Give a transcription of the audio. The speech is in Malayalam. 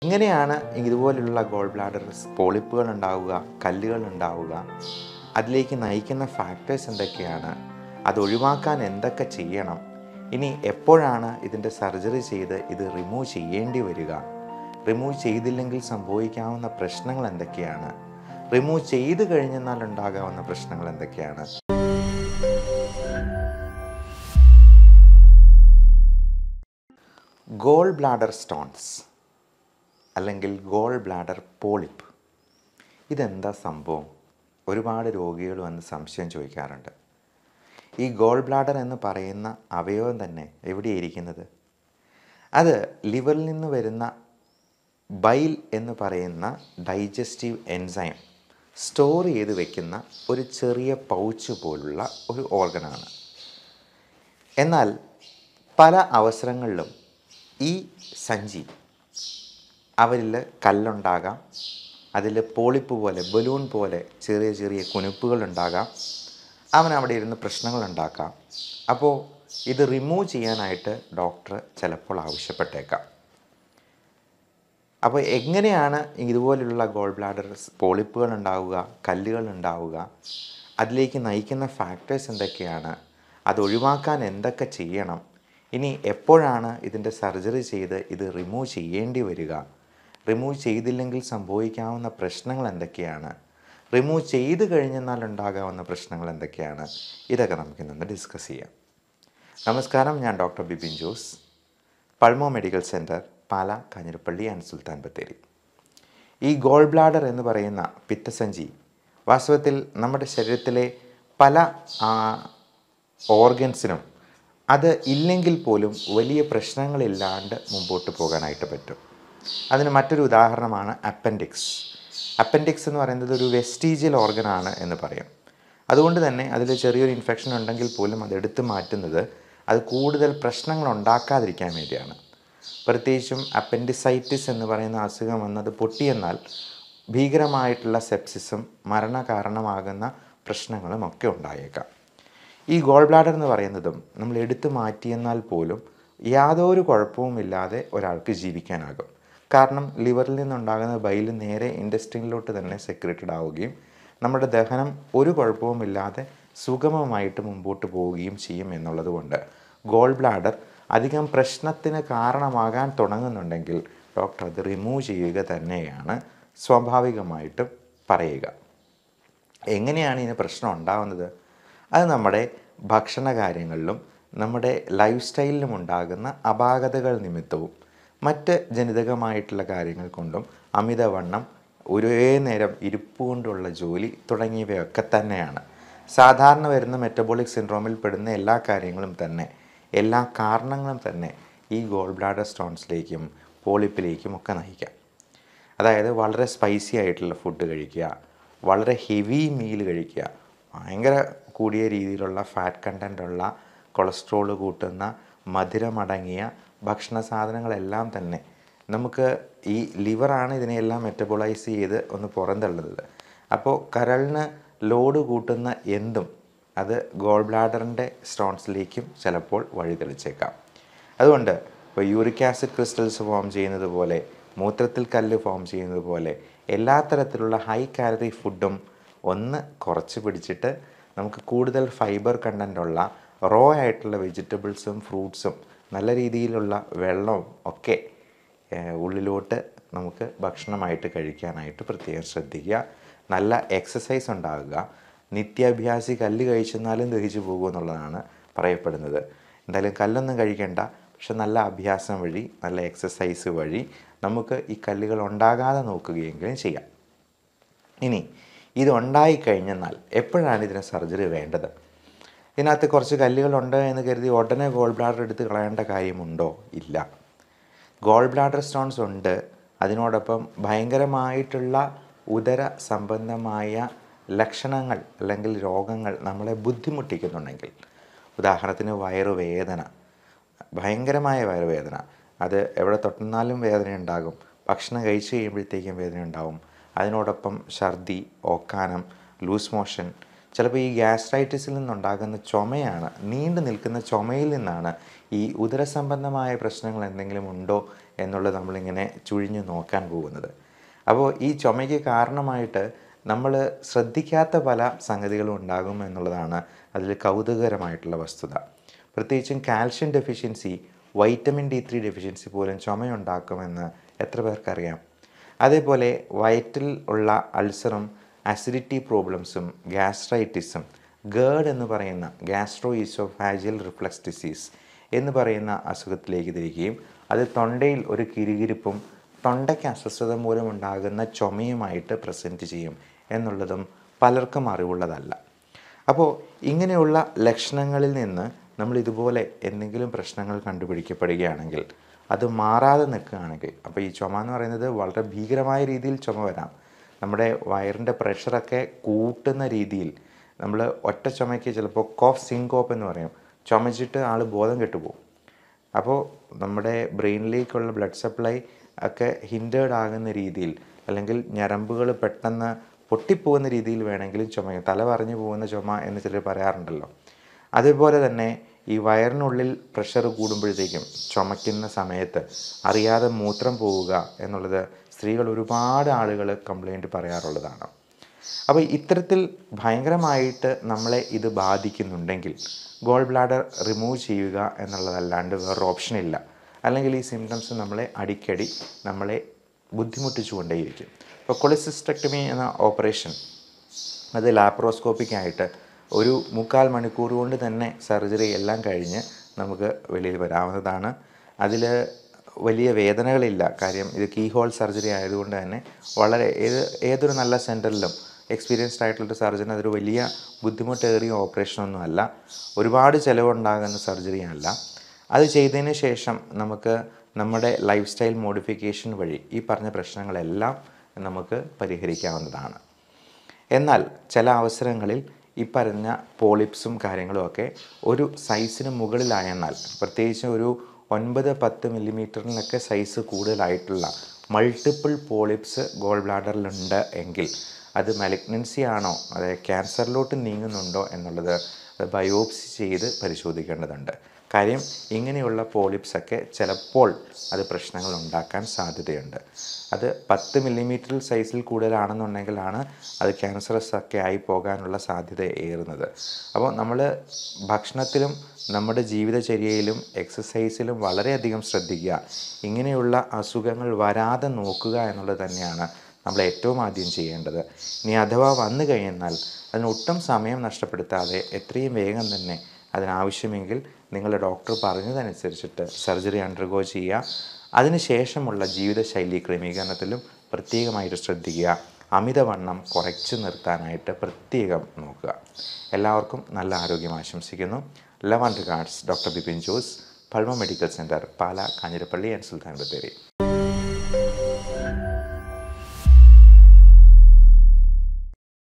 എങ്ങനെയാണ് ഇതുപോലുള്ള ഗോൾ ബ്ലാഡർ പോളിപ്പുകൾ ഉണ്ടാവുക കല്ലുകൾ ഉണ്ടാവുക അതിലേക്ക് നയിക്കുന്ന ഫാക്ടേഴ്സ് എന്തൊക്കെയാണ് അത് ഒഴിവാക്കാൻ എന്തൊക്കെ ചെയ്യണം ഇനി എപ്പോഴാണ് ഇതിൻ്റെ സർജറി ചെയ്ത് ഇത് റിമൂവ് ചെയ്യേണ്ടി വരിക റിമൂവ് ചെയ്തില്ലെങ്കിൽ സംഭവിക്കാവുന്ന പ്രശ്നങ്ങൾ എന്തൊക്കെയാണ് റിമൂവ് ചെയ്ത് കഴിഞ്ഞെന്നാൽ ഉണ്ടാകാവുന്ന പ്രശ്നങ്ങൾ എന്തൊക്കെയാണ് ഗോൾ ബ്ലാഡർ സ്റ്റോൺസ് അല്ലെങ്കിൽ ഗോൾ ബ്ലാഡർ പോളിപ്പ് ഇതെന്താ സംഭവം ഒരുപാട് രോഗികൾ വന്ന് സംശയം ചോദിക്കാറുണ്ട് ഈ ഗോൾ ബ്ലാഡർ എന്ന് പറയുന്ന അവയവം തന്നെ എവിടെയായിരിക്കുന്നത് അത് ലിവറിൽ നിന്ന് വരുന്ന ബൈൽ എന്ന് പറയുന്ന ഡൈജസ്റ്റീവ് എൻസൈം സ്റ്റോർ ചെയ്ത് വെക്കുന്ന ഒരു ചെറിയ പൗച്ച് പോലുള്ള ഒരു ഓർഗനാണ് എന്നാൽ പല അവസരങ്ങളിലും ഈ സഞ്ചി അവരിൽ കല്ലുണ്ടാകാം അതിൽ പോളിപ്പ് പോലെ ബലൂൺ പോലെ ചെറിയ ചെറിയ കുനുപ്പുകൾ ഉണ്ടാകാം അവൻ അവിടെ ഇരുന്ന് പ്രശ്നങ്ങൾ ഉണ്ടാക്കാം അപ്പോൾ ഇത് റിമൂവ് ചെയ്യാനായിട്ട് ഡോക്ടർ ചിലപ്പോൾ ആവശ്യപ്പെട്ടേക്കാം അപ്പോൾ എങ്ങനെയാണ് ഇതുപോലുള്ള ഗോൾ ബ്ലാഡർ പോളിപ്പുകൾ ഉണ്ടാവുക കല്ലുകൾ ഉണ്ടാവുക അതിലേക്ക് നയിക്കുന്ന ഫാക്ടേഴ്സ് എന്തൊക്കെയാണ് അത് ഒഴിവാക്കാൻ എന്തൊക്കെ ചെയ്യണം ഇനി എപ്പോഴാണ് ഇതിൻ്റെ സർജറി ചെയ്ത് ഇത് റിമൂവ് ചെയ്യേണ്ടി വരിക റിമൂവ് ചെയ്തില്ലെങ്കിൽ സംഭവിക്കാവുന്ന പ്രശ്നങ്ങൾ എന്തൊക്കെയാണ് റിമൂവ് ചെയ്ത് കഴിഞ്ഞെന്നാൽ ഉണ്ടാകാവുന്ന പ്രശ്നങ്ങൾ എന്തൊക്കെയാണ് ഇതൊക്കെ നമുക്കിന്നൊന്ന് ഡിസ്കസ് ചെയ്യാം നമസ്കാരം ഞാൻ doctor Bipin Jose Pulmo Medical Centre Pala Kanjirappally and Sultan Bathery ഈ ഗോൾ ബ്ലാഡർ എന്ന് പറയുന്ന പിത്തസഞ്ചി വാസ്തവത്തിൽ നമ്മുടെ ശരീരത്തിലെ പല ഓർഗൻസിനും അത് ഇല്ലെങ്കിൽ പോലും വലിയ പ്രശ്നങ്ങളില്ലാണ്ട് മുമ്പോട്ട് പോകാനായിട്ട് പറ്റും അതിന് മറ്റൊരു ഉദാഹരണമാണ് അപ്പൻഡിക്സ് അപ്പൻഡിക്സ് എന്ന് പറയുന്നത് ഒരു വെസ്റ്റീജിയൽ ഓർഗനാണ് എന്ന് പറയും അതുകൊണ്ട് തന്നെ അതിൽ ചെറിയൊരു ഇൻഫെക്ഷൻ ഉണ്ടെങ്കിൽ പോലും അത് എടുത്തു മാറ്റുന്നത് അത് കൂടുതൽ പ്രശ്നങ്ങൾ ഉണ്ടാക്കാതിരിക്കാൻ വേണ്ടിയാണ് പ്രത്യേകിച്ചും അപ്പൻഡിസൈറ്റിസ് എന്ന് പറയുന്ന അസുഖം വന്നത് പൊട്ടിയെന്നാൽ ഭീകരമായിട്ടുള്ള സെപ്സിസും മരണ കാരണമാകുന്ന പ്രശ്നങ്ങളും ഒക്കെ ഉണ്ടായേക്കാം ഈ ഗോൾ ബ്ലാഡർ എന്ന് പറയുന്നതും നമ്മൾ എടുത്തു മാറ്റിയെന്നാൽ പോലും യാതൊരു കുഴപ്പവുമില്ലാതെ ഒരാൾക്ക് ജീവിക്കാനാകും കാരണം ലിവറിൽ നിന്നുണ്ടാകുന്ന ബൈൽ നേരെ ഇൻഡസ്ട്രീനിലോട്ട് തന്നെ സെക്രറ്റഡ് ആവുകയും നമ്മുടെ ദഹനം ഒരു കുഴപ്പവുമില്ലാതെ സുഗമമായിട്ട് മുമ്പോട്ട് പോവുകയും ചെയ്യും എന്നുള്ളത് കൊണ്ട് ഗോൾ ബ്ലാഡർ അധികം പ്രശ്നത്തിന് കാരണമാകാൻ തുടങ്ങുന്നുണ്ടെങ്കിൽ ഡോക്ടർ അത് റിമൂവ് ചെയ്യുക തന്നെയാണ് സ്വാഭാവികമായിട്ടും പറയുക എങ്ങനെയാണ് ഇതിന് പ്രശ്നം ഉണ്ടാകുന്നത് അത് നമ്മുടെ ഭക്ഷണ കാര്യങ്ങളിലും നമ്മുടെ ലൈഫ് സ്റ്റൈലിലും ഉണ്ടാകുന്ന അപാകതകൾ നിമിത്തവും മറ്റ് ജനിതകമായിട്ടുള്ള കാര്യങ്ങൾ കൊണ്ടും അമിതവണ്ണം ഒരേ നേരം ഇരിപ്പ് കൊണ്ടുള്ള ജോലി തുടങ്ങിയവയൊക്കെ തന്നെയാണ് സാധാരണ വരുന്ന മെറ്റബോളിക് സിൻഡ്രോമിൽ പെടുന്ന എല്ലാ കാര്യങ്ങളും തന്നെ എല്ലാ കാരണങ്ങളും തന്നെ ഈ ഗോൾ ബ്ലാഡർ സ്റ്റോൺസിലേക്കും പോളിപ്പിലേക്കും ഒക്കെ നയിക്കാം അതായത് വളരെ സ്പൈസി ആയിട്ടുള്ള ഫുഡ് കഴിക്കുക വളരെ ഹെവി മീൽ കഴിക്കുക ഭയങ്കര കൂടിയ രീതിയിലുള്ള ഫാറ്റ് കണ്ടൻ്റ് ഉള്ള കൊളസ്ട്രോൾ കൂട്ടുന്ന മധുരമടങ്ങിയ ഭക്ഷണ സാധനങ്ങളെല്ലാം തന്നെ നമുക്ക് ഈ ലിവറാണ് ഇതിനെയെല്ലാം മെറ്റബോളൈസ് ചെയ്ത് ഒന്ന് പുറന്തള്ളുന്നത് അപ്പോൾ കരളിന് ലോഡ് കൂട്ടുന്ന എന്തും അത് ഗോൾ ബ്ലാഡറിൻ്റെ സ്റ്റോൺസിലേക്കും ചിലപ്പോൾ വഴിതെളിച്ചേക്കാം അതുകൊണ്ട് ഇപ്പോൾ യൂറിക് ആസിഡ് ക്രിസ്റ്റൽസ് ഫോം ചെയ്യുന്നത് പോലെ മൂത്രത്തിൽ കല്ല് ഫോം ചെയ്യുന്നത് പോലെ എല്ലാ തരത്തിലുള്ള ഹൈ കാലറി ഫുഡും ഒന്ന് കുറച്ച് പിടിച്ചിട്ട് നമുക്ക് കൂടുതൽ ഫൈബർ കണ്ടൻ്റുള്ള റോ ആയിട്ടുള്ള വെജിറ്റബിൾസും ഫ്രൂട്ട്സും നല്ല രീതിയിലുള്ള വെള്ളവും ഒക്കെ ഏഹ്, ഉള്ളിലോട്ട് നമുക്ക് ഭക്ഷണമായിട്ട് കഴിക്കാനായിട്ട് പ്രത്യേകം ശ്രദ്ധിക്കുക നല്ല എക്സസൈസ് ഉണ്ടാകുക നിത്യാഭ്യാസി കല്ല് കഴിച്ചെന്നാലും ദഹിച്ചു പോകും എന്നുള്ളതാണ് പറയപ്പെടുന്നത് എന്തായാലും കല്ലൊന്നും കഴിക്കേണ്ട പക്ഷെ നല്ല അഭ്യാസം വഴി നല്ല എക്സസൈസ് വഴി നമുക്ക് ഈ കല്ലുകൾ ഉണ്ടാകാതെ നോക്കുകയെങ്കിലും ചെയ്യാം ഇനി ഇത് ഉണ്ടായിക്കഴിഞ്ഞെന്നാൽ എപ്പോഴാണ് ഇതിന് സർജറി വേണ്ടത് ഇതിനകത്ത് കുറച്ച് കല്ലുകളുണ്ട് എന്ന് കരുതി ഉടനെ ഗോൾ ബ്ലാഡർ എടുത്ത് കളയേണ്ട കാര്യമുണ്ടോ ഇല്ല ഗോൾ ബ്ലാഡർ സ്റ്റോൺസ് ഉണ്ട് അതിനോടൊപ്പം ഭയങ്കരമായിട്ടുള്ള ഉദര സംബന്ധമായ ലക്ഷണങ്ങൾ അല്ലെങ്കിൽ രോഗങ്ങൾ നമ്മളെ ബുദ്ധിമുട്ടിക്കുന്നുണ്ടെങ്കിൽ ഉദാഹരണത്തിന് വയറുവേദന ഭയങ്കരമായ വയറുവേദന അത് എവിടെ തൊട്ടുന്നാലും വേദന ഉണ്ടാകും ഭക്ഷണം കഴിച്ചു കഴിയുമ്പോഴത്തേക്കും വേദന ഉണ്ടാവും അതിനോടൊപ്പം ഛർദി ഓക്കാനം ലൂസ് മോഷൻ ചിലപ്പോൾ ഈ ഗ്യാസ്ട്രൈറ്റിസിൽ നിന്നുണ്ടാകുന്ന ചുമയാണ് നീണ്ടു നിൽക്കുന്ന ചുമയിൽ നിന്നാണ് ഈ ഉദരസംബന്ധമായ പ്രശ്നങ്ങൾ എന്തെങ്കിലും ഉണ്ടോ എന്നുള്ളത് നമ്മളിങ്ങനെ ചുഴിഞ്ഞു നോക്കാൻ പോകുന്നത് അപ്പോൾ ഈ ചുമയ്ക്ക് കാരണമായിട്ട് നമ്മൾ ശ്രദ്ധിക്കാത്ത പല സംഗതികളും ഉണ്ടാകും എന്നുള്ളതാണ് അതിൽ കൗതുകകരമായിട്ടുള്ള വസ്തുത പ്രത്യേകിച്ചും calcium deficiency vitamin D three deficiency പോലും ചുമയുണ്ടാക്കുമെന്ന് എത്ര പേർക്കറിയാം അതേപോലെ വയറ്റിൽ ഉള്ള അൾസറും അസിഡിറ്റി പ്രോബ്ലംസും ഗ്യാസ്ട്രൈറ്റിസും ഗേർഡ് എന്ന് പറയുന്ന ഗ്യാസ്ട്രോ ഈസോഫാജിയൽ റിഫ്ലക്സ് ഡിസീസ് എന്ന് പറയുന്ന അസുഖത്തിലേക്ക് തിരിക്കുകയും അത് തൊണ്ടയിൽ ഒരു കിരികിരിപ്പും തൊണ്ടയ്ക്ക് അസ്വസ്ഥത മൂലം ഉണ്ടാകുന്ന ചുമയുമായിട്ട് പ്രസൻറ്റ് ചെയ്യും എന്നുള്ളതും പലർക്കും അറിവുള്ളതല്ല അപ്പോൾ ഇങ്ങനെയുള്ള ലക്ഷണങ്ങളിൽ നിന്ന് നമ്മൾ ഇതുപോലെ എന്തെങ്കിലും പ്രശ്നങ്ങൾ കണ്ടുപിടിക്കപ്പെടുകയാണെങ്കിൽ അത് മാറാതെ നിൽക്കുകയാണെങ്കിൽ അപ്പോൾ ഈ ചുമ എന്ന് പറയുന്നത് വളരെ ഭീകരമായ രീതിയിൽ ചുമ വരാം നമ്മുടെ വയറിൻ്റെ പ്രഷറൊക്കെ കൂട്ടുന്ന രീതിയിൽ നമ്മൾ ഒറ്റ ചുമയ്ക്ക് ചിലപ്പോൾ കോഫ് സിങ്കോപ്പ് എന്ന് പറയും ചുമച്ചിട്ട് ആൾ ബോധം കെട്ടുപോകും അപ്പോൾ നമ്മുടെ ബ്രെയിനിലേക്കുള്ള ബ്ലഡ് സപ്ലൈ ഒക്കെ ഹിൻഡേർഡ് ആകുന്ന രീതിയിൽ അല്ലെങ്കിൽ ഞരമ്പുകൾ പെട്ടെന്ന് പൊട്ടിപ്പോകുന്ന രീതിയിൽ വേണമെങ്കിലും ചുമയും തല പറഞ്ഞു പോകുന്ന ചുമ എന്ന് ചിലർ പറയാറുണ്ടല്ലോ അതേപോലെ തന്നെ ഈ വയറിനുള്ളിൽ പ്രഷർ കൂടുമ്പോഴത്തേക്കും ചുമയ്ക്കുന്ന സമയത്ത് അറിയാതെ മൂത്രം പോവുക എന്നുള്ളത് സ്ത്രീകൾ ഒരുപാട് ആളുകൾ കംപ്ലൈൻറ്റ് പറയാറുള്ളതാണ് അപ്പോൾ ഇത്തരത്തിൽ ഭയങ്കരമായിട്ട് നമ്മളെ ഇത് ബാധിക്കുന്നുണ്ടെങ്കിൽ ഗോൾ ബ്ലാഡർ റിമൂവ് ചെയ്യുക എന്നുള്ളതല്ലാണ്ട് വേറൊരു ഓപ്ഷൻ ഇല്ല അല്ലെങ്കിൽ ഈ സിംറ്റംസ് നമ്മളെ അടിക്കടി നമ്മളെ ബുദ്ധിമുട്ടിച്ചുകൊണ്ടേയിരിക്കും ഇപ്പോൾ കൊളിസിസ്റ്റക്ടമി എന്ന ഓപ്പറേഷൻ അത് ലാപ്രോസ്കോപ്പിക് ആയിട്ട് ഒരു മുക്കാൽ മണിക്കൂർ കൊണ്ട് തന്നെ സർജറി എല്ലാം കഴിഞ്ഞ് നമുക്ക് വെളിയിൽ വരാവുന്നതാണ് അതിൽ വലിയ വേദനകളില്ല കാര്യം ഇത് കീ ഹോൾ സർജറി ആയതുകൊണ്ട് തന്നെ വളരെ ഏത് ഏതൊരു നല്ല സെൻറ്ററിലും എക്സ്പീരിയൻസ്ഡ് ആയിട്ടുള്ളൊരു സർജൻ അതൊരു വലിയ ബുദ്ധിമുട്ടേറിയ ഓപ്പറേഷനൊന്നും അല്ല ഒരുപാട് ചിലവുണ്ടാകുന്ന സർജറി അല്ല അത് ചെയ്തതിന് ശേഷം നമുക്ക് നമ്മുടെ ലൈഫ് സ്റ്റൈൽ മോഡിഫിക്കേഷൻ വഴി ഈ പറഞ്ഞ പ്രശ്നങ്ങളെല്ലാം നമുക്ക് പരിഹരിക്കാവുന്നതാണ് എന്നാൽ ചില അവസരങ്ങളിൽ ഈ പറഞ്ഞ പോളിപ്സും കാര്യങ്ങളുമൊക്കെ ഒരു സൈസിന് മുകളിലായെന്നാൽ പ്രത്യേകിച്ച് ഒരു ഒൻപത് പത്ത് മില്ലിമീറ്ററിനൊക്കെ സൈസ് കൂടുതലായിട്ടുള്ള മൾട്ടിപ്പിൾ പോളിപ്സ് ഗോൾ ബ്ലാഡറിലുണ്ട് എങ്കിൽ അത് മലിഗ്നൻസി ആണോ അതായത് ക്യാൻസറിലോട്ട് നീങ്ങുന്നുണ്ടോ എന്നുള്ളത് ബയോപ്സി ചെയ്ത് പരിശോധിക്കേണ്ടതുണ്ട് കാര്യം ഇങ്ങനെയുള്ള പോളിപ്സ് ഒക്കെ ചിലപ്പോൾ അത് പ്രശ്നങ്ങൾ ഉണ്ടാക്കാൻ സാധ്യതയുണ്ട് അത് പത്ത് മില്ലിമീറ്റർ സൈസിൽ കൂടുതലാണെന്നുണ്ടെങ്കിലാണ് അത് ക്യാൻസറസ് ഒക്കെ ആയി പോകാനുള്ള സാധ്യത ഏറുന്നത് അപ്പോൾ നമ്മൾ ഭക്ഷണത്തിലും നമ്മുടെ ജീവിതചര്യയിലും എക്സസൈസിലും വളരെയധികം ശ്രദ്ധിക്കുക ഇങ്ങനെയുള്ള അസുഖങ്ങൾ വരാതെ നോക്കുക എന്നുള്ളത് തന്നെയാണ് നമ്മൾ ഏറ്റവും ആദ്യം ചെയ്യേണ്ടത് ഇനി അഥവാ വന്നു കഴിഞ്ഞാൽ അതിന് ഒട്ടും സമയം നഷ്ടപ്പെടുത്താതെ എത്രയും വേഗം തന്നെ അതിനാവശ്യമെങ്കിൽ നിങ്ങളുടെ ഡോക്ടർ പറഞ്ഞതനുസരിച്ചിട്ട് സർജറി അണ്ടർഗോ ചെയ്യുക അതിനുശേഷമുള്ള ജീവിതശൈലി ക്രമീകരണത്തിലും പ്രത്യേകമായിട്ട് ശ്രദ്ധിക്കുക അമിതവണ്ണം കുറച്ച് നിർത്താനായിട്ട് പ്രത്യേകം നോക്കുക എല്ലാവർക്കും നല്ല ആരോഗ്യം ആശംസിക്കുന്നു love and regards doctor Bipin Jose Pulmo Medical Centre Pala Kanjirappally and Sultan Bathery